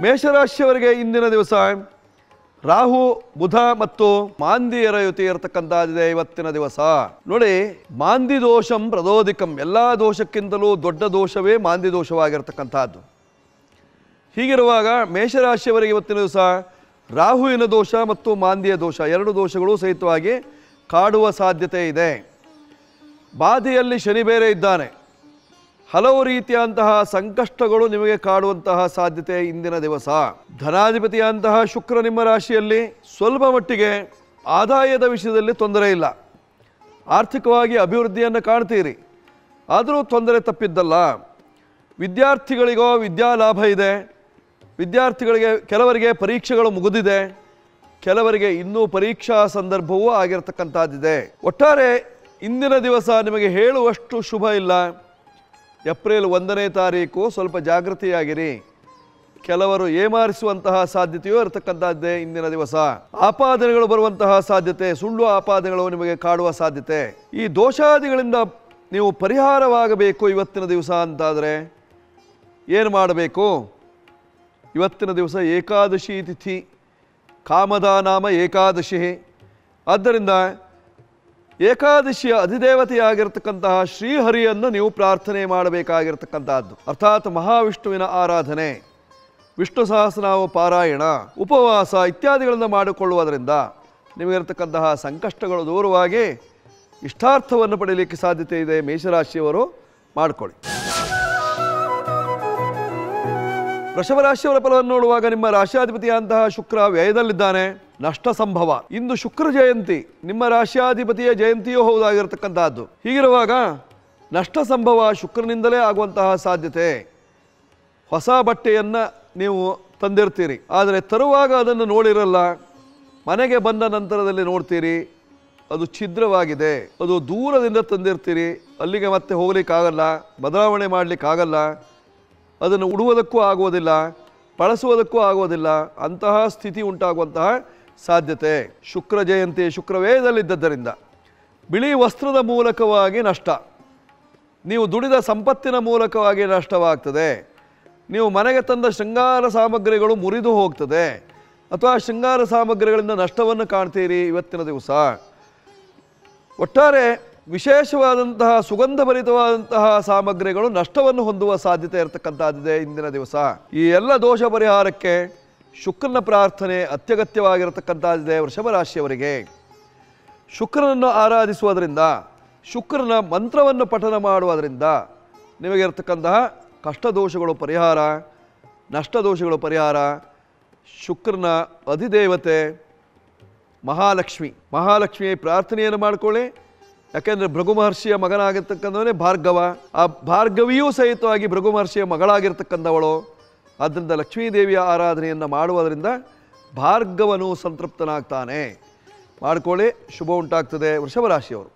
ಮೇಷರಾಶಿಯವರಿಗೆ ಇಂದಿನ ದಿವಸ ರಾಹು ಬುಧ ಮತ್ತು ಮಾಂದಿಯರ ಯುತಿ ಇರತಕ್ಕಂಥದ್ದಿದೆ ಇವತ್ತಿನ ದಿವಸ ನೋಡಿ ಮಾಂದಿ ದೋಷಂ ಪ್ರದೋದಿಕಂ ಎಲ್ಲ ದೋಷಕ್ಕಿಂತಲೂ ದೊಡ್ಡ ದೋಷವೇ ಮಾಂದಿ ದೋಷವಾಗಿರ್ತಕ್ಕಂಥದ್ದು ಹೀಗಿರುವಾಗ ಮೇಷರಾಶಿಯವರಿಗೆ ಇವತ್ತಿನ ದಿವಸ ರಾಹುವಿನ ದೋಷ ಮತ್ತು ಮಾಂದಿಯ ದೋಷ ಎರಡು ದೋಷಗಳು ಸಹಿತವಾಗಿ ಕಾಡುವ ಸಾಧ್ಯತೆ ಇದೆ ಬಾಧೆಯಲ್ಲಿ ಶನಿ ಬೇರೆ ಇದ್ದಾನೆ ಹಲವು ರೀತಿಯಂತಹ ಸಂಕಷ್ಟಗಳು ನಿಮಗೆ ಕಾಡುವಂತಹ ಸಾಧ್ಯತೆ ಇಂದಿನ ದಿವಸ ಧನಾಧಿಪತಿಯಂತಹ ಶುಕ್ರ ನಿಮ್ಮ ರಾಶಿಯಲ್ಲಿ ಸ್ವಲ್ಪ ಮಟ್ಟಿಗೆ ಆದಾಯದ ವಿಷಯದಲ್ಲಿ ತೊಂದರೆ ಇಲ್ಲ ಆರ್ಥಿಕವಾಗಿ ಅಭಿವೃದ್ಧಿಯನ್ನು ಕಾಣ್ತೀರಿ ಆದರೂ ತೊಂದರೆ ತಪ್ಪಿದ್ದಲ್ಲ ವಿದ್ಯಾರ್ಥಿಗಳಿಗೋ ವಿದ್ಯಾಲಾಭ ಇದೆ ವಿದ್ಯಾರ್ಥಿಗಳಿಗೆ ಕೆಲವರಿಗೆ ಪರೀಕ್ಷೆಗಳು ಮುಗಿದಿದೆ ಕೆಲವರಿಗೆ ಇನ್ನೂ ಪರೀಕ್ಷಾ ಸಂದರ್ಭವೂ ಆಗಿರತಕ್ಕಂಥದ್ದಿದೆ ಒಟ್ಟಾರೆ ಇಂದಿನ ದಿವಸ ನಿಮಗೆ ಹೇಳುವಷ್ಟು ಶುಭ ಇಲ್ಲ ಏಪ್ರಿಲ್ ಒಂದನೇ ತಾರೀಕು ಸ್ವಲ್ಪ ಜಾಗೃತಿಯಾಗಿರಿ ಕೆಲವರು ಏಮಾರಿಸುವಂತಹ ಸಾಧ್ಯತೆಯೂ ಇರತಕ್ಕಂಥದ್ದೇ ಇಂದಿನ ದಿವಸ ಆಪಾದನೆಗಳು ಬರುವಂತಹ ಸಾಧ್ಯತೆ ಸುಳ್ಳು ಆಪಾದನೆಗಳು ನಿಮಗೆ ಕಾಡುವ ಸಾಧ್ಯತೆ ಈ ದೋಷಾದಿಗಳಿಂದ ನೀವು ಪರಿಹಾರವಾಗಬೇಕು ಇವತ್ತಿನ ದಿವಸ ಅಂತಾದರೆ ಏನು ಮಾಡಬೇಕು ಇವತ್ತಿನ ದಿವಸ ಏಕಾದಶಿ ತಿಥಿ ಕಾಮದ ನಾಮ ಏಕಾದಶಿ ಆದ್ದರಿಂದ ಏಕಾದಶಿಯ ಅಧಿದೇವತೆಯಾಗಿರ್ತಕ್ಕಂತಹ ಶ್ರೀಹರಿಯನ್ನು ನೀವು ಪ್ರಾರ್ಥನೆ ಮಾಡಬೇಕಾಗಿರ್ತಕ್ಕಂತಹದ್ದು ಅರ್ಥಾತ್ ಮಹಾವಿಷ್ಣುವಿನ ಆರಾಧನೆ ವಿಷ್ಣು ಸಹಸ್ರನಾಮ ಪಾರಾಯಣ ಉಪವಾಸ ಇತ್ಯಾದಿಗಳನ್ನು ಮಾಡಿಕೊಳ್ಳುವುದರಿಂದ ನಿಮಗಿರತಕ್ಕಂತಹ ಸಂಕಷ್ಟಗಳು ದೂರವಾಗಿ ಇಷ್ಟಾರ್ಥವನ್ನು ಪಡೆಯಲಿಕ್ಕೆ ಸಾಧ್ಯತೆ ಇದೆ ಮೇಷರಾಶಿಯವರು ಮಾಡಿಕೊಳ್ಳಿ ವೃಷಭ ರಾಶಿಯವರ ಫಲವನ್ನು ನೋಡುವಾಗ ನಿಮ್ಮ ರಾಶಿಯಾಧಿಪತಿಯಾದಂತಹ ಶುಕ್ರ ವ್ಯಯದಲ್ಲಿದ್ದಾನೆ ನಷ್ಟ ಸಂಭವ ಇಂದು ಶುಕ್ರ ಜಯಂತಿ ನಿಮ್ಮ ರಾಶಿಯಾಧಿಪತಿಯ ಜಯಂತಿಯೂ ಹೌದಾಗಿರ್ತಕ್ಕಂತಹದ್ದು ಹೀಗಿರುವಾಗ ನಷ್ಟ ಸಂಭವ ಶುಕ್ರನಿಂದಲೇ ಆಗುವಂತಹ ಸಾಧ್ಯತೆ ಹೊಸ ಬಟ್ಟೆಯನ್ನು ನೀವು ತಂದಿರ್ತೀರಿ ಆದರೆ ತರುವಾಗ ಅದನ್ನು ನೋಡಿರಲ್ಲ ಮನೆಗೆ ಬಂದ ನಂತರದಲ್ಲಿ ನೋಡ್ತೀರಿ ಅದು ಛಿದ್ರವಾಗಿದೆ ಅದು ದೂರದಿಂದ ತಂದಿರ್ತೀರಿ ಅಲ್ಲಿಗೆ ಮತ್ತೆ ಹೋಗ್ಲಿಕ್ಕಾಗಲ್ಲ ಬದಲಾವಣೆ ಮಾಡಲಿಕ್ಕಾಗಲ್ಲ ಅದನ್ನು ಉಡುವುದಕ್ಕೂ ಆಗುವುದಿಲ್ಲ ಬಳಸುವುದಕ್ಕೂ ಆಗುವುದಿಲ್ಲ ಅಂತಹ ಸ್ಥಿತಿ ಉಂಟಾಗುವಂತಹ ಸಾಧ್ಯತೆ ಶುಕ್ರ ಜಯಂತಿ ಶುಕ್ರವೇದಲ್ಲಿದ್ದರಿಂದ ಬಿಳಿ ವಸ್ತ್ರದ ಮೂಲಕವಾಗಿ ನಷ್ಟ ನೀವು ದುಡಿದ ಸಂಪತ್ತಿನ ಮೂಲಕವಾಗಿ ನಷ್ಟವಾಗ್ತದೆ ನೀವು ಮನೆಗೆ ತಂದ ಶೃಂಗಾರ ಸಾಮಗ್ರಿಗಳು ಮುರಿದು ಹೋಗ್ತದೆ ಅಥವಾ ಶೃಂಗಾರ ಸಾಮಗ್ರಿಗಳಿಂದ ನಷ್ಟವನ್ನು ಕಾಣ್ತೀರಿ ಇವತ್ತಿನ ದಿವಸ ಒಟ್ಟಾರೆ ವಿಶೇಷವಾದಂತಹ ಸುಗಂಧಭರಿತವಾದಂತಹ ಸಾಮಗ್ರಿಗಳು ನಷ್ಟವನ್ನು ಹೊಂದುವ ಸಾಧ್ಯತೆ ಇರತಕ್ಕಂಥದ್ದಿದೆ ಇಂದಿನ ದಿವಸ ಈ ಎಲ್ಲ ದೋಷ ಪರಿಹಾರಕ್ಕೆ ಶುಕ್ರನ ಪ್ರಾರ್ಥನೆ ಅತ್ಯಗತ್ಯವಾಗಿರತಕ್ಕಂಥದ್ದಿದೆ ವೃಷಭ ರಾಶಿಯವರಿಗೆ ಶುಕ್ರನನ್ನು ಆರಾಧಿಸುವುದರಿಂದ ಶುಕ್ರನ ಮಂತ್ರವನ್ನು ಪಠನ ಮಾಡುವುದರಿಂದ ನಿಮಗಿರತಕ್ಕಂತಹ ಕಷ್ಟ ದೋಷಗಳು ಪರಿಹಾರ ನಷ್ಟ ದೋಷಗಳು ಪರಿಹಾರ ಶುಕ್ರನ ಅಧಿದೇವತೆ ಮಹಾಲಕ್ಷ್ಮಿ ಮಹಾಲಕ್ಷ್ಮಿ ಪ್ರಾರ್ಥನೆಯನ್ನು ಮಾಡ್ಕೊಳ್ಳಿ ಯಾಕೆಂದರೆ ಭೃಗು ಮಹರ್ಷಿಯ ಮಗನಾಗಿರ್ತಕ್ಕಂಥವನೇ ಭಾರ್ಗವ ಆ ಭಾರ್ಗವಿಯೂ ಸಹಿತವಾಗಿ ಭೃಗು ಮಹರ್ಷಿಯ ಮಗಳಾಗಿರ್ತಕ್ಕಂಥವಳು ಆದ್ದರಿಂದ ಲಕ್ಷ್ಮೀದೇವಿಯ ಆರಾಧನೆಯನ್ನು ಮಾಡುವುದರಿಂದ ಭಾರ್ಗವನು ಸಂತೃಪ್ತನಾಗ್ತಾನೆ ಮಾಡ್ಕೊಳ್ಳಿ ಶುಭ ಉಂಟಾಗ್ತದೆ ವೃಷಭ ರಾಶಿಯವರು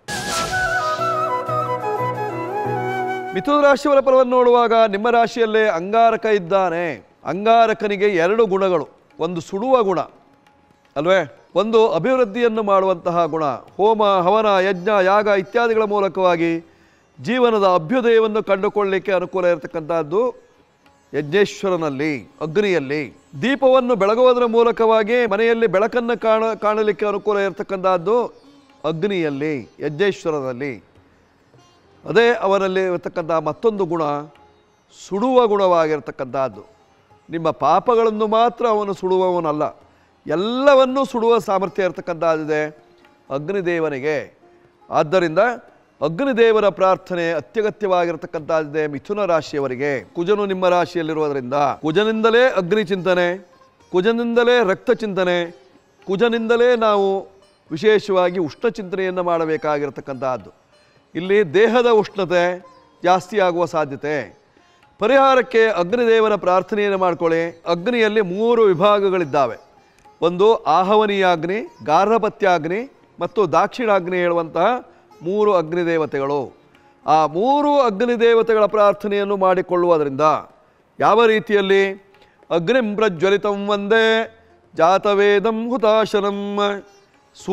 ಮಿಥುನ ರಾಶಿಯವರ ಫಲವನ್ನು ನೋಡುವಾಗ ನಿಮ್ಮ ರಾಶಿಯಲ್ಲೇ ಅಂಗಾರಕ ಇದ್ದಾನೆ ಅಂಗಾರಕನಿಗೆ ಎರಡು ಗುಣಗಳು ಒಂದು ಸುಡುವ ಗುಣ ಅಲ್ವೇ ಒಂದು ಅಭಿವೃದ್ಧಿಯನ್ನು ಮಾಡುವಂತಹ ಗುಣ ಹೋಮ ಹವನ ಯಜ್ಞ ಯಾಗ ಇತ್ಯಾದಿಗಳ ಮೂಲಕವಾಗಿ ಜೀವನದ ಅಭ್ಯುದಯವನ್ನು ಕಂಡುಕೊಳ್ಳಲಿಕ್ಕೆ ಅನುಕೂಲ ಇರತಕ್ಕಂಥದ್ದು ಯಜ್ಞೇಶ್ವರನಲ್ಲಿ ಅಗ್ನಿಯಲ್ಲಿ ದೀಪವನ್ನು ಬೆಳಗುವುದರ ಮೂಲಕವಾಗಿ ಮನೆಯಲ್ಲಿ ಬೆಳಕನ್ನು ಕಾಣ ಕಾಣಲಿಕ್ಕೆ ಅನುಕೂಲ ಇರತಕ್ಕಂಥದ್ದು ಅಗ್ನಿಯಲ್ಲಿ ಯಜ್ಞೇಶ್ವರನಲ್ಲಿ ಅದೇ ಅವನಲ್ಲಿ ಇರತಕ್ಕಂಥ ಮತ್ತೊಂದು ಗುಣ ಸುಡುವ ಗುಣವಾಗಿರ್ತಕ್ಕಂಥದ್ದು ನಿಮ್ಮ ಪಾಪಗಳನ್ನು ಮಾತ್ರ ಅವನು ಸುಡುವವನಲ್ಲ ಎಲ್ಲವನ್ನೂ ಸುಡುವ ಸಾಮರ್ಥ್ಯ ಇರತಕ್ಕಂಥದ್ದಿದೆ ಅಗ್ನಿದೇವನಿಗೆ ಆದ್ದರಿಂದ ಅಗ್ನಿದೇವರ ಪ್ರಾರ್ಥನೆ ಅತ್ಯಗತ್ಯವಾಗಿರತಕ್ಕಂಥದ್ದಿದೆ ಮಿಥುನ ರಾಶಿಯವರಿಗೆ ಕುಜನು ನಿಮ್ಮ ರಾಶಿಯಲ್ಲಿರುವುದರಿಂದ ಕುಜನಿಂದಲೇ ಅಗ್ನಿ ಚಿಂತನೆ ಕುಜನಿಂದಲೇ ರಕ್ತ ಚಿಂತನೆ ಕುಜನಿಂದಲೇ ನಾವು ವಿಶೇಷವಾಗಿ ಉಷ್ಣ ಚಿಂತನೆಯನ್ನು ಮಾಡಬೇಕಾಗಿರತಕ್ಕಂಥದ್ದು ಇಲ್ಲಿ ದೇಹದ ಉಷ್ಣತೆ ಜಾಸ್ತಿ ಆಗುವ ಸಾಧ್ಯತೆ ಪರಿಹಾರಕ್ಕೆ ಅಗ್ನಿದೇವನ ಪ್ರಾರ್ಥನೆಯನ್ನು ಮಾಡ್ಕೊಳ್ಳಿ ಅಗ್ನಿಯಲ್ಲಿ ಮೂರು ವಿಭಾಗಗಳಿದ್ದಾವೆ ಒಂದು ಆಹವನೀಯಾಗ್ನಿ ಗಾರ್ಹಪತ್ಯಾಗ್ನಿ ಮತ್ತು ದಾಕ್ಷಿಣಾಗ್ನಿ ಹೇಳುವಂತಹ ಮೂರು ಅಗ್ನಿದೇವತೆಗಳು ಆ ಮೂರು ಅಗ್ನಿದೇವತೆಗಳ ಪ್ರಾರ್ಥನೆಯನ್ನು ಮಾಡಿಕೊಳ್ಳುವುದರಿಂದ ಯಾವ ರೀತಿಯಲ್ಲಿ ಅಗ್ನಿಂ ಪ್ರಜ್ವಲಿತಂ ವಂದೇ ಜಾತವೇದಂ ಹುತಾಶನಂ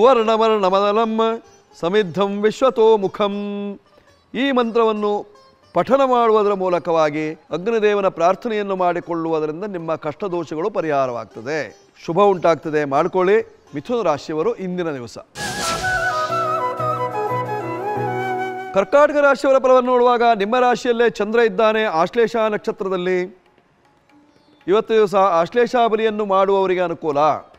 ಸುವರ್ಣವರ್ಣಮದಲಂ ಸಮಿದ್ಧಂ ವಿಶ್ವತೋ ಮುಖಂ ಈ ಮಂತ್ರವನ್ನು ಪಠನ ಮಾಡುವುದರ ಮೂಲಕವಾಗಿ ಅಗ್ನಿದೇವನ ಪ್ರಾರ್ಥನೆಯನ್ನು ಮಾಡಿಕೊಳ್ಳುವುದರಿಂದ ನಿಮ್ಮ ಕಷ್ಟ ದೋಷಗಳು ಪರಿಹಾರವಾಗ್ತದೆ ಶುಭ ಉಂಟಾಗ್ತದೆ ಮಾಡಿಕೊಳ್ಳಿ ಮಿಥುನ ರಾಶಿಯವರು ಇಂದಿನ ದಿವಸ ಕರ್ಕಾಟಕ ರಾಶಿಯವರ ಫಲವನ್ನು ನೋಡುವಾಗ ನಿಮ್ಮ ರಾಶಿಯಲ್ಲೇ ಚಂದ್ರ ಇದ್ದಾನೆ ಆಶ್ಲೇಷ ನಕ್ಷತ್ರದಲ್ಲಿ ಇವತ್ತು ದಿವಸ ಆಶ್ಲೇಷ ಬಲಿಯನ್ನು ಮಾಡುವವರಿಗೆ ಅನುಕೂಲ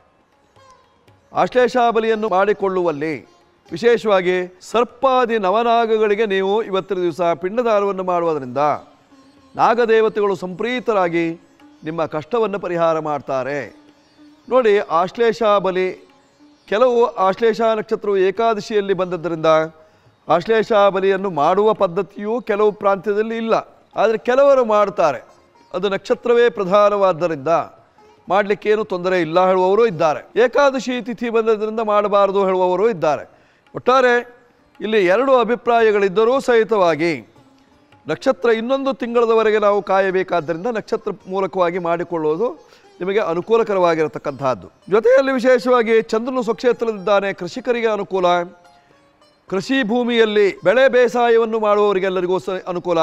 ಆಶ್ಲೇಷ ಬಲಿಯನ್ನು ಮಾಡಿಕೊಳ್ಳುವಲ್ಲಿ ವಿಶೇಷವಾಗಿ ಸರ್ಪಾದಿ ನವನಾಗಗಳಿಗೆ ನೀವು ಇವತ್ತಿನ ದಿವಸ ಪಿಂಡದಾನವನ್ನು ಮಾಡುವುದರಿಂದ ನಾಗದೇವತೆಗಳು ಸಂಪ್ರೀತರಾಗಿ ನಿಮ್ಮ ಕಷ್ಟವನ್ನು ಪರಿಹಾರ ಮಾಡ್ತಾರೆ ನೋಡಿ ಆಶ್ಲೇಷ ಬಲಿ ಕೆಲವು ಆಶ್ಲೇಷ ನಕ್ಷತ್ರವು ಏಕಾದಶಿಯಲ್ಲಿ ಬಂದದ್ದರಿಂದ ಆಶ್ಲೇಷ ಬಲಿಯನ್ನು ಮಾಡುವ ಪದ್ಧತಿಯೂ ಕೆಲವು ಪ್ರಾಂತ್ಯದಲ್ಲಿ ಇಲ್ಲ ಆದರೆ ಕೆಲವರು ಮಾಡ್ತಾರೆ ಅದು ನಕ್ಷತ್ರವೇ ಪ್ರಧಾನವಾದ್ದರಿಂದ ಮಾಡಲಿಕ್ಕೇನು ತೊಂದರೆ ಇಲ್ಲ ಹೇಳುವವರು ಇದ್ದಾರೆ ಏಕಾದಶಿ ತಿಥಿ ಬಂದದ್ರಿಂದ ಮಾಡಬಾರದು ಹೇಳುವವರು ಇದ್ದಾರೆ ಒಟ್ಟಾರೆ ಇಲ್ಲಿ ಎರಡು ಅಭಿಪ್ರಾಯಗಳಿದ್ದರೂ ಸಹಿತವಾಗಿ ನಕ್ಷತ್ರ ಇನ್ನೊಂದು ತಿಂಗಳದವರೆಗೆ ನಾವು ಕಾಯಬೇಕಾದ್ದರಿಂದ ನಕ್ಷತ್ರ ಮೂಲಕವಾಗಿ ಮಾಡಿಕೊಳ್ಳುವುದು ನಿಮಗೆ ಅನುಕೂಲಕರವಾಗಿರತಕ್ಕಂತಹದ್ದು ಜೊತೆಯಲ್ಲಿ ವಿಶೇಷವಾಗಿ ಚಂದ್ರನು ಸ್ವಕ್ಷೇತ್ರದಲ್ಲಿದ್ದಾನೆ ಕೃಷಿಕರಿಗೆ ಅನುಕೂಲ ಕೃಷಿ ಭೂಮಿಯಲ್ಲಿ ಬೆಳೆ ಬೇಸಾಯವನ್ನು ಮಾಡುವವರಿಗೆಲ್ಲರಿಗೂ ಸ ಅನುಕೂಲ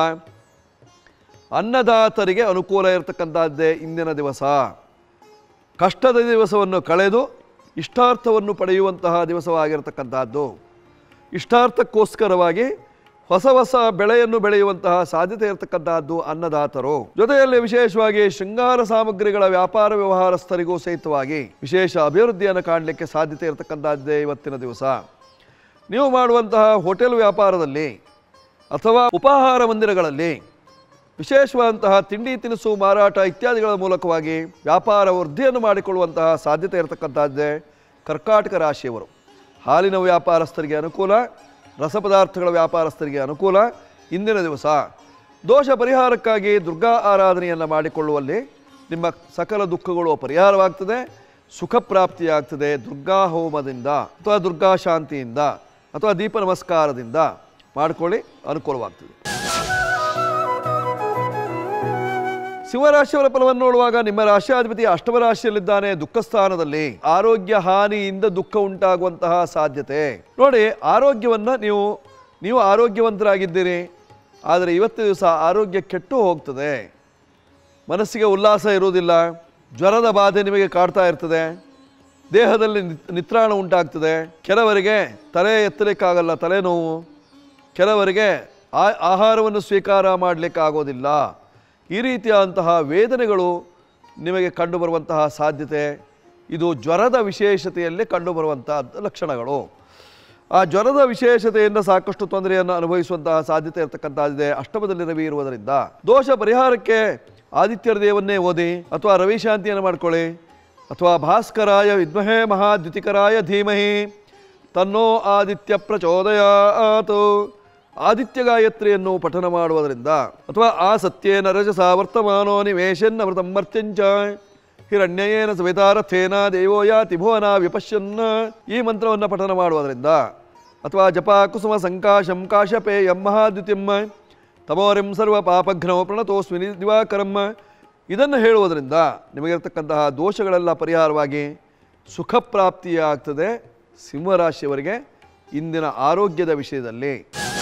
ಅನ್ನದಾತರಿಗೆ ಅನುಕೂಲ ಇರತಕ್ಕಂಥದ್ದೇ ಇಂದಿನ ದಿವಸ ಕಷ್ಟದ ದಿವಸವನ್ನು ಕಳೆದು ಇಷ್ಟಾರ್ಥವನ್ನು ಪಡೆಯುವಂತಹ ದಿವಸವಾಗಿರತಕ್ಕಂತಹದ್ದು ಇಷ್ಟಾರ್ಥಕ್ಕೋಸ್ಕರವಾಗಿ ಹೊಸ ಹೊಸ ಬೆಳೆಯನ್ನು ಬೆಳೆಯುವಂತಹ ಸಾಧ್ಯತೆ ಇರತಕ್ಕಂತಹದ್ದು ಅನ್ನದಾತರು ಜೊತೆಯಲ್ಲಿ ವಿಶೇಷವಾಗಿ ಶೃಂಗಾರ ಸಾಮಗ್ರಿಗಳ ವ್ಯಾಪಾರ ವ್ಯವಹಾರಸ್ಥರಿಗೂ ಸಹಿತವಾಗಿ ವಿಶೇಷ ಅಭಿವೃದ್ಧಿಯನ್ನು ಕಾಣಲಿಕ್ಕೆ ಸಾಧ್ಯತೆ ಇರತಕ್ಕಂತಹದ್ದೇ ಇವತ್ತಿನ ದಿವಸ ನೀವು ಮಾಡುವಂತಹ ಹೋಟೆಲ್ ವ್ಯಾಪಾರದಲ್ಲಿ ಅಥವಾ ಉಪಾಹಾರ ಮಂದಿರಗಳಲ್ಲಿ ವಿಶೇಷವಾದಂತಹ ತಿಂಡಿ ತಿನಿಸು ಮಾರಾಟ ಇತ್ಯಾದಿಗಳ ಮೂಲಕವಾಗಿ ವ್ಯಾಪಾರ ವೃದ್ಧಿಯನ್ನು ಮಾಡಿಕೊಳ್ಳುವಂತಹ ಸಾಧ್ಯತೆ ಇರತಕ್ಕಂಥದ್ದೇ ಕರ್ಕಾಟಕ ರಾಶಿಯವರು ಹಾಲಿನ ವ್ಯಾಪಾರಸ್ಥರಿಗೆ ಅನುಕೂಲ ರಸಪದಾರ್ಥಗಳ ವ್ಯಾಪಾರಸ್ಥರಿಗೆ ಅನುಕೂಲ ಇಂದಿನ ದಿವಸ ದೋಷ ಪರಿಹಾರಕ್ಕಾಗಿ ದುರ್ಗಾ ಆರಾಧನೆಯನ್ನು ಮಾಡಿಕೊಳ್ಳುವಲ್ಲಿ ನಿಮ್ಮ ಸಕಲ ದುಃಖಗಳು ಪರಿಹಾರವಾಗ್ತದೆ ಸುಖ ಪ್ರಾಪ್ತಿಯಾಗ್ತದೆ ದುರ್ಗಾ ಹೋಮದಿಂದ ಅಥವಾ ದುರ್ಗಾ ಶಾಂತಿಯಿಂದ ಅಥವಾ ದೀಪ ನಮಸ್ಕಾರದಿಂದ ಮಾಡಿಕೊಳ್ಳಿ ಅನುಕೂಲವಾಗ್ತದೆ ಸಿಂಹರಾಶಿಯವರ ಫಲವನ್ನು ನೋಡುವಾಗ ನಿಮ್ಮ ರಾಶಿಯಾಧಿಪತಿ ಅಷ್ಟಮ ರಾಶಿಯಲ್ಲಿದ್ದಾನೆ ದುಃಖ ಸ್ಥಾನದಲ್ಲಿ ಆರೋಗ್ಯ ಹಾನಿಯಿಂದ ದುಃಖ ಉಂಟಾಗುವಂತಹ ಸಾಧ್ಯತೆ ನೋಡಿ ಆರೋಗ್ಯವನ್ನ ನೀವು ನೀವು ಆರೋಗ್ಯವಂತರಾಗಿದ್ದೀರಿ ಆದರೆ ಇವತ್ತು ದಿವಸ ಆರೋಗ್ಯ ಕೆಟ್ಟು ಹೋಗ್ತದೆ ಮನಸ್ಸಿಗೆ ಉಲ್ಲಾಸ ಇರುವುದಿಲ್ಲ ಜ್ವರದ ಬಾಧೆ ನಿಮಗೆ ಕಾಡ್ತಾ ಇರ್ತದೆ ದೇಹದಲ್ಲಿ ನಿತ್- ನಿತ್ರಾಣ ಉಂಟಾಗ್ತದೆ ಕೆಲವರಿಗೆ ತಲೆ ಎತ್ತಲಿಕ್ಕಾಗಲ್ಲ ತಲೆನೋವು ಕೆಲವರಿಗೆ ಆ ಆಹಾರವನ್ನು ಸ್ವೀಕಾರ ಮಾಡಲಿಕ್ಕಾಗೋದಿಲ್ಲ ಈ ರೀತಿಯಾದಂತಹ ವೇದನೆಗಳು ನಿಮಗೆ ಕಂಡುಬರುವಂತಹ ಸಾಧ್ಯತೆ ಇದು ಜ್ವರದ ವಿಶೇಷತೆಯಲ್ಲಿ ಕಂಡುಬರುವಂತಹ ಲಕ್ಷಣಗಳು ಆ ಜ್ವರದ ವಿಶೇಷತೆಯಿಂದ ಸಾಕಷ್ಟು ತೊಂದರೆಯನ್ನು ಅನುಭವಿಸುವಂತಹ ಸಾಧ್ಯತೆ ಇರತಕ್ಕಂಥದ್ದಿದೆ ಅಷ್ಟಮದಲ್ಲಿ ರವಿ ಇರುವುದರಿಂದ ದೋಷ ಪರಿಹಾರಕ್ಕೆ ಆದಿತ್ಯರ ದೇವನ್ನೇ ಓದಿ ಅಥವಾ ರವಿ ಶಾಂತಿಯನ್ನು ಮಾಡ್ಕೊಳ್ಳಿ ಅಥವಾ ಭಾಸ್ಕರಾಯ ವಿದ್ಮಹೇ ಮಹಾದ್ಯುತಿಕರಾಯ ಧೀಮಹಿ ತನ್ನೋ ಆದಿತ್ಯ ಪ್ರಚೋದಯಾತ್ ಆದಿತ್ಯ ಗಾಯತ್ರಿಯನ್ನು ಪಠನ ಮಾಡುವುದರಿಂದ ಅಥವಾ ಆ ಸತ್ಯೇನ ರಜಸ ವರ್ತಮಾನೋ ನಿವೇಶನ್ ಅಮೃತಂ ಮರ್ತ್ಯಂಚ ಹಿರಣ್ಯೇನ ಸವಿತಾರಥೇನ ದೇವೋ ಯಾತಿ ಭುವನ ವಿಪಶ್ಯನ್ ಈ ಮಂತ್ರವನ್ನು ಪಠನ ಮಾಡುವುದರಿಂದ ಅಥವಾ ಜಪ ಕುಸುಮ ಸಂಕಾಶಂ ಕಾಶಪೇಯಂ ಮಹಾದ್ಯುತಿಂ ತಮೋರಿಂ ಸರ್ವ ಪಾಪಘ್ನೋ ಪ್ರಣತೋಸ್ಮಿ ನಿ- ದಿವಾಕರಂ ಇದನ್ನು ಹೇಳುವುದರಿಂದ ನಿಮಗಿರತಕ್ಕಂತಹ ದೋಷಗಳೆಲ್ಲ ಪರಿಹಾರವಾಗಿ ಸುಖ ಪ್ರಾಪ್ತಿಯಾಗ್ತದೆ ಸಿಂಹರಾಶಿಯವರಿಗೆ ಇಂದಿನ ಆರೋಗ್ಯದ ವಿಷಯದಲ್ಲಿ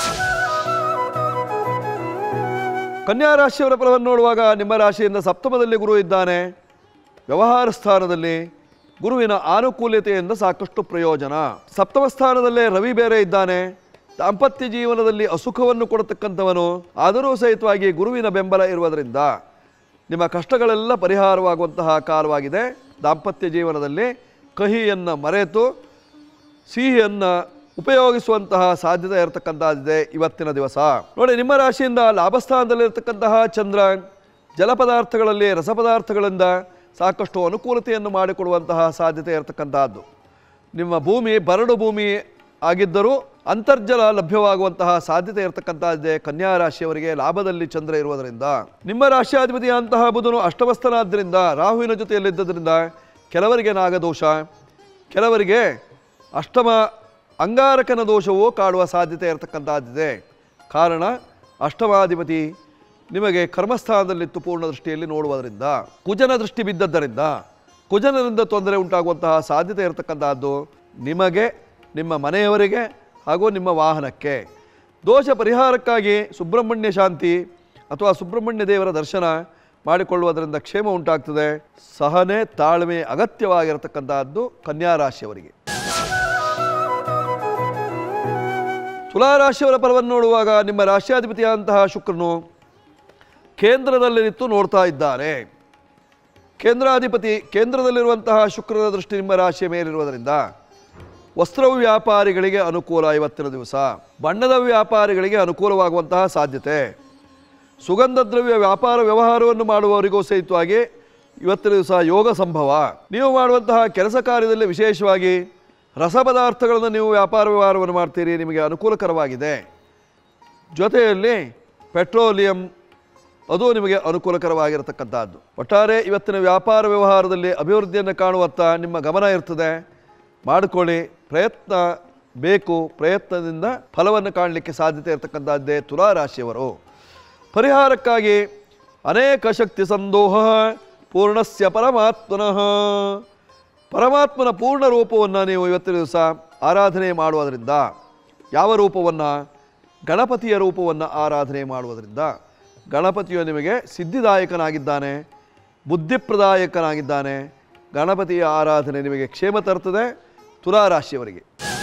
ಕನ್ಯಾ ರಾಶಿಯವರ ಫಲವನ್ನು ನೋಡುವಾಗ ನಿಮ್ಮ ರಾಶಿಯಿಂದ ಸಪ್ತಮದಲ್ಲಿ ಗುರು ಇದ್ದಾನೆ ವ್ಯವಹಾರ ಸ್ಥಾನದಲ್ಲಿ ಗುರುವಿನ ಆನುಕೂಲ್ಯತೆಯಿಂದ ಸಾಕಷ್ಟು ಪ್ರಯೋಜನ ಸಪ್ತಮ ಸ್ಥಾನದಲ್ಲೇ ರವಿ ಬೇರೆ ಇದ್ದಾನೆ ದಾಂಪತ್ಯ ಜೀವನದಲ್ಲಿ ಅಸುಖವನ್ನು ಕೊಡತಕ್ಕಂಥವನು ಆದರೂ ಸಹಿತವಾಗಿ ಗುರುವಿನ ಬೆಂಬಲ ಇರುವುದರಿಂದ ನಿಮ್ಮ ಕಷ್ಟಗಳೆಲ್ಲ ಪರಿಹಾರವಾಗುವಂತಹ ಕಾಲವಾಗಿದೆ ದಾಂಪತ್ಯ ಜೀವನದಲ್ಲಿ ಕಹಿಯನ್ನು ಮರೆತು ಸಿಹಿಯನ್ನು ಉಪಯೋಗಿಸುವಂತಹ ಸಾಧ್ಯತೆ ಇರತಕ್ಕಂಥದ್ದಿದೆ ಇವತ್ತಿನ ದಿವಸ ನೋಡಿ ನಿಮ್ಮ ರಾಶಿಯಿಂದ ಲಾಭಸ್ಥಾನದಲ್ಲಿರ್ತಕ್ಕಂತಹ ಚಂದ್ರ ಜಲಪದಾರ್ಥಗಳಲ್ಲಿ ರಸಪದಾರ್ಥಗಳಿಂದ ಸಾಕಷ್ಟು ಅನುಕೂಲತೆಯನ್ನು ಮಾಡಿಕೊಡುವಂತಹ ಸಾಧ್ಯತೆ ಇರತಕ್ಕಂತಹದ್ದು ನಿಮ್ಮ ಭೂಮಿ ಬರಡು ಭೂಮಿ ಆಗಿದ್ದರೂ ಅಂತರ್ಜಲ ಲಭ್ಯವಾಗುವಂತಹ ಸಾಧ್ಯತೆ ಇರತಕ್ಕಂತಹದ್ದೇ ಕನ್ಯಾ ರಾಶಿಯವರಿಗೆ ಲಾಭದಲ್ಲಿ ಚಂದ್ರ ಇರುವುದರಿಂದ ನಿಮ್ಮ ರಾಶಿಯಾಧಿಪತಿಯಂತಹ ಬುಧನು ಅಷ್ಟಮಸ್ಥನಾದ್ದರಿಂದ ರಾಹುವಿನ ಜೊತೆಯಲ್ಲಿದ್ದರಿಂದ ಕೆಲವರಿಗೆ ನಾಗದೋಷ ಕೆಲವರಿಗೆ ಅಷ್ಟಮ ಅಂಗಾರಕನ ದೋಷವು ಕಾಡುವ ಸಾಧ್ಯತೆ ಇರತಕ್ಕಂಥದ್ದಿದೆ ಕಾರಣ ಅಷ್ಟಮಾಧಿಪತಿ ನಿಮಗೆ ಕರ್ಮಸ್ಥಾನದಲ್ಲಿತ್ತು ಪೂರ್ಣ ದೃಷ್ಟಿಯಲ್ಲಿ ನೋಡುವುದರಿಂದ ಕುಜನ ದೃಷ್ಟಿ ಬಿದ್ದದ್ದರಿಂದ ಕುಜನರಿಂದ ತೊಂದರೆ ಉಂಟಾಗುವಂತಹ ಸಾಧ್ಯತೆ ಇರತಕ್ಕಂತಹದ್ದು ನಿಮಗೆ ನಿಮ್ಮ ಮನೆಯವರಿಗೆ ಹಾಗೂ ನಿಮ್ಮ ವಾಹನಕ್ಕೆ ದೋಷ ಪರಿಹಾರಕ್ಕಾಗಿ ಸುಬ್ರಹ್ಮಣ್ಯ ಶಾಂತಿ ಅಥವಾ ಸುಬ್ರಹ್ಮಣ್ಯ ದೇವರ ದರ್ಶನ ಮಾಡಿಕೊಳ್ಳುವುದರಿಂದ ಕ್ಷೇಮ ಉಂಟಾಗ್ತದೆ ಸಹನೆ ತಾಳ್ಮೆ ಅಗತ್ಯವಾಗಿರತಕ್ಕಂತಹದ್ದು ಕನ್ಯಾ ರಾಶಿಯವರಿಗೆ ತುಲಾ ರಾಶಿಯವರ ಫಲವನ್ನು ನೋಡುವಾಗ ನಿಮ್ಮ ರಾಶ್ಯಾಧಿಪತಿಯಾದಂತಹ ಶುಕ್ರನು ಕೇಂದ್ರದಲ್ಲಿ ನಿಂತು ನೋಡ್ತಾ ಇದ್ದಾನೆ ಕೇಂದ್ರಾಧಿಪತಿ ಕೇಂದ್ರದಲ್ಲಿರುವಂತಹ ಶುಕ್ರನ ದೃಷ್ಟಿ ನಿಮ್ಮ ರಾಶಿಯ ಮೇಲಿರುವುದರಿಂದ ವಸ್ತ್ರ ವ್ಯಾಪಾರಿಗಳಿಗೆ ಅನುಕೂಲ ಇವತ್ತಿನ ದಿವಸ ಬಣ್ಣದ ವ್ಯಾಪಾರಿಗಳಿಗೆ ಅನುಕೂಲವಾಗುವಂತಹ ಸಾಧ್ಯತೆ ಸುಗಂಧ ದ್ರವ್ಯ ವ್ಯಾಪಾರ ವ್ಯವಹಾರವನ್ನು ಮಾಡುವವರಿಗೂ ಸಹಿತವಾಗಿ ಇವತ್ತಿನ ದಿವಸ ಯೋಗ ಸಂಭವ ನೀವು ಮಾಡುವಂತಹ ಕೆಲಸ ಕಾರ್ಯದಲ್ಲಿ ವಿಶೇಷವಾಗಿ ರಸಪದಾರ್ಥಗಳನ್ನು ನೀವು ವ್ಯಾಪಾರ ವ್ಯವಹಾರವನ್ನು ಮಾಡ್ತೀರಿ ನಿಮಗೆ ಅನುಕೂಲಕರವಾಗಿದೆ ಜೊತೆಯಲ್ಲಿ ಪೆಟ್ರೋಲಿಯಂ ಅದು ನಿಮಗೆ ಅನುಕೂಲಕರವಾಗಿರತಕ್ಕಂಥದ್ದು ಒಟ್ಟಾರೆ ಇವತ್ತಿನ ವ್ಯಾಪಾರ ವ್ಯವಹಾರದಲ್ಲಿ ಅಭಿವೃದ್ಧಿಯನ್ನು ಕಾಣುವತ್ತ ನಿಮ್ಮ ಗಮನ ಇರ್ತದೆ ಮಾಡಿಕೊಳ್ಳಿ ಪ್ರಯತ್ನ ಬೇಕು ಪ್ರಯತ್ನದಿಂದ ಫಲವನ್ನು ಕಾಣಲಿಕ್ಕೆ ಸಾಧ್ಯತೆ ಇರತಕ್ಕಂಥದ್ದೇ ತುಲಾ ರಾಶಿಯವರು ಪರಿಹಾರಕ್ಕಾಗಿ ಅನೇಕ ಶಕ್ತಿ ಸಂದೋಹ ಪೂರ್ಣಸ್ಯ ಪರಮಾತ್ಮನಃ ಪರಮಾತ್ಮನ ಪೂರ್ಣ ರೂಪವನ್ನು ನೀವು ಇವತ್ತಿನ ದಿವಸ ಆರಾಧನೆ ಮಾಡುವುದರಿಂದ ಯಾವ ರೂಪವನ್ನು ಗಣಪತಿಯ ರೂಪವನ್ನು ಆರಾಧನೆ ಮಾಡುವುದರಿಂದ ಗಣಪತಿಯು ನಿಮಗೆ ಸಿದ್ಧಿದಾಯಕನಾಗಿದ್ದಾನೆ ಬುದ್ಧಿಪ್ರದಾಯಕನಾಗಿದ್ದಾನೆ ಗಣಪತಿಯ ಆರಾಧನೆ ನಿಮಗೆ ಕ್ಷೇಮ ತರುತ್ತದೆ ತುಲಾ ರಾಶಿಯವರಿಗೆ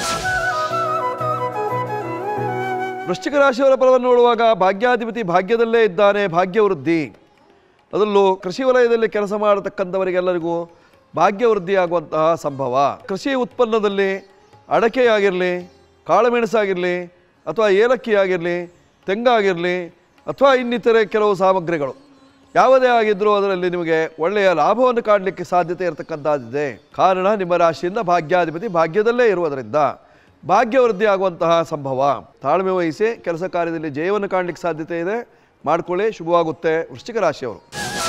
ವೃಶ್ಚಿಕ ರಾಶಿಯವರ ಫಲವನ್ನು ನೋಡುವಾಗ ಭಾಗ್ಯಾಧಿಪತಿ ಭಾಗ್ಯದಲ್ಲೇ ಇದ್ದಾನೆ ಭಾಗ್ಯವೃದ್ಧಿ ಅದರಲ್ಲೂ ಕೃಷಿ ವಲಯದಲ್ಲಿ ಕೆಲಸ ಮಾಡತಕ್ಕಂಥವರಿಗೆಲ್ಲರಿಗೂ ಭಾಗ್ಯವೃದ್ಧಿಯಾಗುವಂತಹ ಸಂಭವ ಕೃಷಿ ಉತ್ಪನ್ನದಲ್ಲಿ ಅಡಕೆಯಾಗಿರಲಿ ಕಾಳುಮೆಣಸಾಗಿರಲಿ ಅಥವಾ ಏಲಕ್ಕಿ ಆಗಿರಲಿ ತೆಂಗಾಗಿರಲಿ ಅಥವಾ ಇನ್ನಿತರೆ ಕೆಲವು ಸಾಮಗ್ರಿಗಳು ಯಾವುದೇ ಆಗಿದ್ರೂ ಅದರಲ್ಲಿ ನಿಮಗೆ ಒಳ್ಳೆಯ ಲಾಭವನ್ನು ಕಾಣಲಿಕ್ಕೆ ಸಾಧ್ಯತೆ ಇರತಕ್ಕಂಥದ್ದಿದೆ ಕಾರಣ ನಿಮ್ಮ ರಾಶಿಯಿಂದ ಭಾಗ್ಯಾಧಿಪತಿ ಭಾಗ್ಯದಲ್ಲೇ ಇರುವುದರಿಂದ ಭಾಗ್ಯವೃದ್ಧಿ ಆಗುವಂತಹ ಸಂಭವ ತಾಳ್ಮೆ ವಹಿಸಿ ಕೆಲಸ ಕಾರ್ಯದಲ್ಲಿ ಜಯವನ್ನು ಕಾಣಲಿಕ್ಕೆ ಸಾಧ್ಯತೆ ಇದೆ ಮಾಡ್ಕೊಳ್ಳಿ ಶುಭವಾಗುತ್ತೆ ವೃಶ್ಚಿಕ ರಾಶಿಯವರು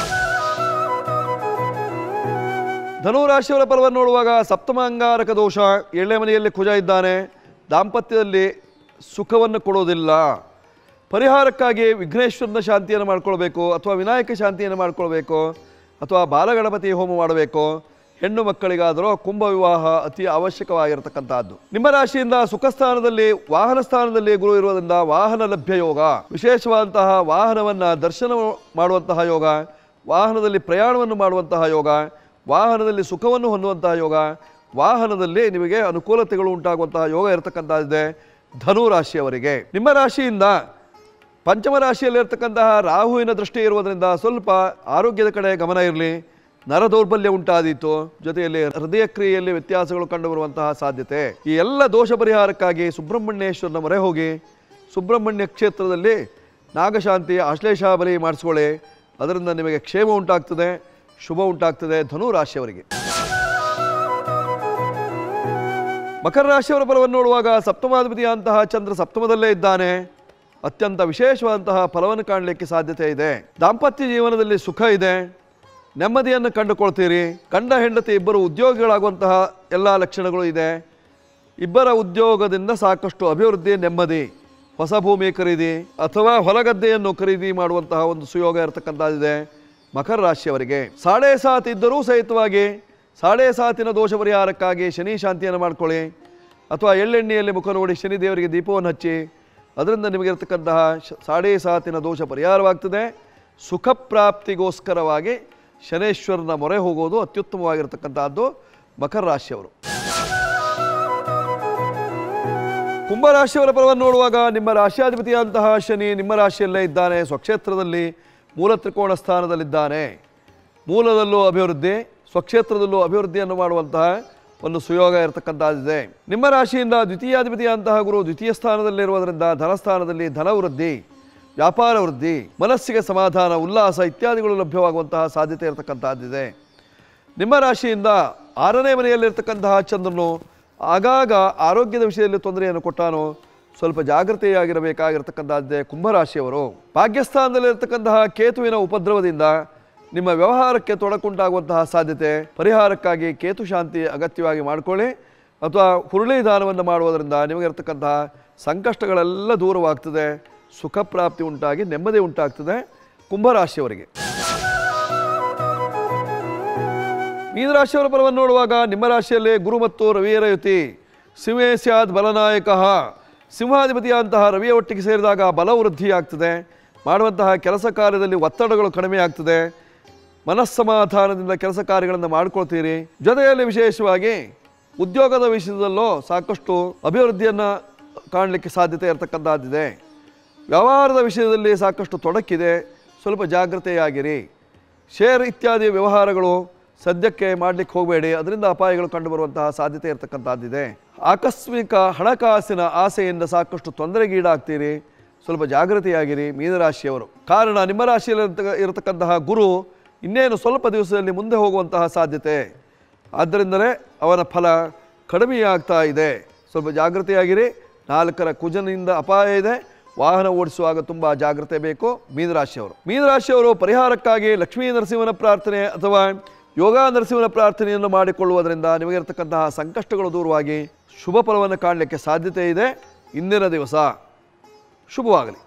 ಧನು ರಾಶಿಯವರ ಫಲವನ್ನು ನೋಡುವಾಗ ಸಪ್ತಮ ಅಂಗಾರಕ ದೋಷ ಏಳನೇ ಮನೆಯಲ್ಲಿ ಕುಜ ಇದ್ದಾನೆ ದಾಂಪತ್ಯದಲ್ಲಿ ಸುಖವನ್ನು ಕೊಡೋದಿಲ್ಲ ಪರಿಹಾರಕ್ಕಾಗಿ ವಿಘ್ನೇಶ್ವರನ ಶಾಂತಿಯನ್ನು ಮಾಡ್ಕೊಳ್ಬೇಕು ಅಥವಾ ವಿನಾಯಕ ಶಾಂತಿಯನ್ನು ಮಾಡ್ಕೊಳ್ಬೇಕು ಅಥವಾ ಬಾಲಗಣಪತಿ ಹೋಮ ಮಾಡಬೇಕು ಹೆಣ್ಣು ಮಕ್ಕಳಿಗಾದರೂ ಕುಂಭ ವಿವಾಹ ಅತಿ ಅವಶ್ಯಕವಾಗಿರತಕ್ಕಂತಹದ್ದು ನಿಮ್ಮ ರಾಶಿಯಿಂದ ಸುಖ ಸ್ಥಾನದಲ್ಲಿ ವಾಹನ ಸ್ಥಾನದಲ್ಲಿ ಗುರು ಇರುವುದರಿಂದ ವಾಹನ ಲಭ್ಯ ಯೋಗ ವಿಶೇಷವಾದಂತಹ ವಾಹನವನ್ನು ದರ್ಶನ ಮಾಡುವಂತಹ ಯೋಗ ವಾಹನದಲ್ಲಿ ಪ್ರಯಾಣವನ್ನು ಮಾಡುವಂತಹ ಯೋಗ ವಾಹನದಲ್ಲಿ ಸುಖವನ್ನು ಹೊಂದುವಂತಹ ಯೋಗ ವಾಹನದಲ್ಲಿ ನಿಮಗೆ ಅನುಕೂಲತೆಗಳು ಉಂಟಾಗುವಂತಹ ಯೋಗ ಇರತಕ್ಕಂಥದ್ದಿದೆ ಧನು ರಾಶಿಯವರಿಗೆ ನಿಮ್ಮ ರಾಶಿಯಿಂದ ಪಂಚಮ ರಾಶಿಯಲ್ಲಿರ್ತಕ್ಕಂತಹ ರಾಹುವಿನ ದೃಷ್ಟಿ ಇರುವುದರಿಂದ ಸ್ವಲ್ಪ ಆರೋಗ್ಯದ ಕಡೆ ಗಮನ ಇರಲಿ ನರ ದೌರ್ಬಲ್ಯ ಉಂಟಾದೀತು ಜೊತೆಯಲ್ಲಿ ಹೃದಯ ಕ್ರಿಯೆಯಲ್ಲಿ ವ್ಯತ್ಯಾಸಗಳು ಕಂಡುಬರುವಂತಹ ಸಾಧ್ಯತೆ ಈ ಎಲ್ಲ ದೋಷ ಪರಿಹಾರಕ್ಕಾಗಿ ಸುಬ್ರಹ್ಮಣ್ಯೇಶ್ವರನ ಮೊರೆ ಹೋಗಿ ಸುಬ್ರಹ್ಮಣ್ಯ ಕ್ಷೇತ್ರದಲ್ಲಿ ನಾಗಶಾಂತಿ ಆಶ್ಲೇಷ ಬಲಿ ಮಾಡಿಸ್ಕೊಳ್ಳಿ ಅದರಿಂದ ನಿಮಗೆ ಕ್ಷೇಮ ಉಂಟಾಗ್ತದೆ ಶುಭ ಉಂಟಾಗ್ತದೆ ಧನು ರಾಶಿಯವರಿಗೆ ಮಕರ ರಾಶಿಯವರ ಫಲವನ್ನು ನೋಡುವಾಗ ಸಪ್ತಮಾಧಿಪತಿಯಂತಹ ಚಂದ್ರ ಸಪ್ತಮದಲ್ಲೇ ಇದ್ದಾನೆ ಅತ್ಯಂತ ವಿಶೇಷವಾದಂತಹ ಫಲವನ್ನು ಕಾಣಲಿಕ್ಕೆ ಸಾಧ್ಯತೆ ಇದೆ ದಾಂಪತ್ಯ ಜೀವನದಲ್ಲಿ ಸುಖ ಇದೆ ನೆಮ್ಮದಿಯನ್ನು ಕಂಡುಕೊಳ್ತೀರಿ ಗಂಡ ಹೆಂಡತಿ ಇಬ್ಬರು ಉದ್ಯೋಗಿಗಳಾಗುವಂತಹ ಎಲ್ಲ ಲಕ್ಷಣಗಳು ಇದೆ ಇಬ್ಬರ ಉದ್ಯೋಗದಿಂದ ಸಾಕಷ್ಟು ಅಭಿವೃದ್ಧಿ ನೆಮ್ಮದಿ ಹೊಸ ಭೂಮಿ ಖರೀದಿ ಅಥವಾ ಹೊಲಗದ್ದೆಯನ್ನು ಖರೀದಿ ಮಾಡುವಂತಹ ಒಂದು ಸುಯೋಗ ಇರತಕ್ಕಂಥದ್ದಿದೆ ಮಕರ ರಾಶಿಯವರಿಗೆ ಸಾಡೆ ಸಾತ್ ಇದ್ದರೂ ಸಹಿತವಾಗಿ ಸಾಡೆ ಸಾತಿನ ದೋಷ ಪರಿಹಾರಕ್ಕಾಗಿ ಶನಿ ಶಾಂತಿಯನ್ನು ಮಾಡ್ಕೊಳ್ಳಿ ಅಥವಾ ಎಳ್ಳೆಣ್ಣೆಯಲ್ಲಿ ಮುಖ ನೋಡಿ ಶನಿ ದೇವರಿಗೆ ದೀಪವನ್ನು ಹಚ್ಚಿ ಅದರಿಂದ ನಿಮಗಿರ್ತಕ್ಕಂತಹ ಶ- ಸಾಡೆ ಸಾತಿನ ದೋಷ ಪರಿಹಾರವಾಗ್ತದೆ ಸುಖ ಪ್ರಾಪ್ತಿಗೋಸ್ಕರವಾಗಿ ಶನೇಶ್ವರನ ಮೊರೆ ಹೋಗೋದು ಅತ್ಯುತ್ತಮವಾಗಿರ್ತಕ್ಕಂತಹದ್ದು ಮಕರ ರಾಶಿಯವರು ಕುಂಭರಾಶಿಯವರ ಫಲವನ್ನು ನೋಡುವಾಗ ನಿಮ್ಮ ರಾಶಿಯಾಧಿಪತಿಯಾದಂತಹ ಶನಿ ನಿಮ್ಮ ರಾಶಿಯಲ್ಲೇ ಇದ್ದಾನೆ ಸ್ವಕ್ಷೇತ್ರದಲ್ಲಿ ಮೂಲ ತ್ರಿಕೋಣ ಸ್ಥಾನದಲ್ಲಿದ್ದಾನೆ ಮೂಲದಲ್ಲೂ ಅಭಿವೃದ್ಧಿ ಸ್ವಕ್ಷೇತ್ರದಲ್ಲೂ ಅಭಿವೃದ್ಧಿಯನ್ನು ಮಾಡುವಂತಹ ಒಂದು ಸುಯೋಗ ಇರತಕ್ಕಂಥದ್ದಿದೆ ನಿಮ್ಮ ರಾಶಿಯಿಂದ ದ್ವಿತೀಯಾಧಿಪತಿಯಾದಂತಹ ಗುರು ದ್ವಿತೀಯ ಸ್ಥಾನದಲ್ಲಿರುವುದರಿಂದ ಧನಸ್ಥಾನದಲ್ಲಿ ಧನ ವೃದ್ಧಿ ವ್ಯಾಪಾರ ವೃದ್ಧಿ ಮನಸ್ಸಿಗೆ ಸಮಾಧಾನ ಉಲ್ಲಾಸ ಇತ್ಯಾದಿಗಳು ಲಭ್ಯವಾಗುವಂತಹ ಸಾಧ್ಯತೆ ಇರತಕ್ಕಂಥದ್ದಿದೆ ನಿಮ್ಮ ರಾಶಿಯಿಂದ ಆರನೇ ಮನೆಯಲ್ಲಿರ್ತಕ್ಕಂತಹ ಚಂದ್ರನು ಆಗಾಗ ಆರೋಗ್ಯದ ವಿಷಯದಲ್ಲಿ ತೊಂದರೆಯನ್ನು ಕೊಟ್ಟಾನು ಸ್ವಲ್ಪ ಜಾಗೃತೆಯಾಗಿರಬೇಕಾಗಿರ್ತಕ್ಕಂಥದ್ದೇ ಕುಂಭರಾಶಿಯವರು ಭಾಗ್ಯಸ್ಥಾನದಲ್ಲಿರ್ತಕ್ಕಂತಹ ಕೇತುವಿನ ಉಪದ್ರವದಿಂದ ನಿಮ್ಮ ವ್ಯವಹಾರಕ್ಕೆ ತೊಡಕುಂಟಾಗುವಂತಹ ಸಾಧ್ಯತೆ ಪರಿಹಾರಕ್ಕಾಗಿ ಕೇತು ಶಾಂತಿ ಅಗತ್ಯವಾಗಿ ಮಾಡಿಕೊಳ್ಳಿ ಅಥವಾ ಹುರುಳಿ ದಾನವನ್ನು ಮಾಡುವುದರಿಂದ ನಿಮಗಿರ್ತಕ್ಕಂತಹ ಸಂಕಷ್ಟಗಳೆಲ್ಲ ದೂರವಾಗ್ತದೆ ಸುಖ ಪ್ರಾಪ್ತಿ ಉಂಟಾಗಿ ನೆಮ್ಮದಿ ಉಂಟಾಗ್ತದೆ ಕುಂಭರಾಶಿಯವರಿಗೆ ಮೀನರಾಶಿಯವರ ಫಲವನ್ನು ನೋಡುವಾಗ ನಿಮ್ಮ ರಾಶಿಯಲ್ಲಿ ಗುರು ಮತ್ತು ರವಿಯರ ಯುತಿ ಸಿಂಹೇ ಸ್ಯಾದ್ ಬಲನಾಯಕ ಸಿಂಹಾಧಿಪತಿಯಾದಂತಹ ರವಿಯ ಒಟ್ಟಿಗೆ ಸೇರಿದಾಗ ಬಲ ವೃದ್ಧಿಯಾಗ್ತದೆ ಮಾಡುವಂತಹ ಕೆಲಸ ಕಾರ್ಯದಲ್ಲಿ ಒತ್ತಡಗಳು ಕಡಿಮೆ ಆಗ್ತದೆ ಮನಸ್ಸಮಾಧಾನದಿಂದ ಕೆಲಸ ಕಾರ್ಯಗಳನ್ನು ಮಾಡ್ಕೊಳ್ತೀರಿ ಜೊತೆಯಲ್ಲಿ ವಿಶೇಷವಾಗಿ ಉದ್ಯೋಗದ ವಿಷಯದಲ್ಲೂ ಸಾಕಷ್ಟು ಅಭಿವೃದ್ಧಿಯನ್ನು ಕಾಣಲಿಕ್ಕೆ ಸಾಧ್ಯತೆ ಇರತಕ್ಕಂಥದ್ದಿದೆ ವ್ಯವಹಾರದ ವಿಷಯದಲ್ಲಿ ಸಾಕಷ್ಟು ತೊಡಕಿದೆ ಸ್ವಲ್ಪ ಜಾಗ್ರತೆಯಾಗಿರಿ ಶೇರ್ ಇತ್ಯಾದಿ ವ್ಯವಹಾರಗಳು ಸದ್ಯಕ್ಕೆ ಮಾಡಲಿಕ್ಕೆ ಹೋಗಬೇಡಿ ಅದರಿಂದ ಅಪಾಯಗಳು ಕಂಡುಬರುವಂತಹ ಸಾಧ್ಯತೆ ಇರತಕ್ಕಂಥದ್ದಿದೆ ಆಕಸ್ಮಿಕ ಹಣಕಾಸಿನ ಆಸೆಯಿಂದ ಸಾಕಷ್ಟು ತೊಂದರೆಗೀಡಾಗ್ತೀರಿ ಸ್ವಲ್ಪ ಜಾಗೃತಿಯಾಗಿರಿ ಮೀನರಾಶಿಯವರು ಕಾರಣ ನಿಮ್ಮ ರಾಶಿಯಲ್ಲಿ ಇರತಕ್ಕಂತಹ ಗುರು ಇನ್ನೇನು ಸ್ವಲ್ಪ ದಿವಸದಲ್ಲಿ ಮುಂದೆ ಹೋಗುವಂತಹ ಸಾಧ್ಯತೆ ಆದ್ದರಿಂದಲೇ ಅವನ ಫಲ ಕಡಿಮೆಯಾಗ್ತಾ ಇದೆ ಸ್ವಲ್ಪ ಜಾಗೃತಿಯಾಗಿರಿ ನಾಲ್ಕರ ಕುಜನಿಂದ ಅಪಾಯ ಇದೆ ವಾಹನ ಓಡಿಸುವಾಗ ತುಂಬ ಜಾಗ್ರತೆ ಬೇಕು ಮೀನರಾಶಿಯವರು ಮೀನರಾಶಿಯವರು ಪರಿಹಾರಕ್ಕಾಗಿ ಲಕ್ಷ್ಮೀ ನರಸಿಂಹನ ಪ್ರಾರ್ಥನೆ ಅಥವಾ ಯೋಗ ನರಸಿಂಹನ ಪ್ರಾರ್ಥನೆಯನ್ನು ಮಾಡಿಕೊಳ್ಳುವುದರಿಂದ ನಿಮಗಿರತಕ್ಕಂತಹ ಸಂಕಷ್ಟಗಳು ದೂರವಾಗಿ ಶುಭ ಫಲವನ್ನು ಕಾಣಲಿಕ್ಕೆ ಸಾಧ್ಯತೆ ಇದೆ ಇಂದಿನ ದಿವಸ ಶುಭವಾಗಲಿ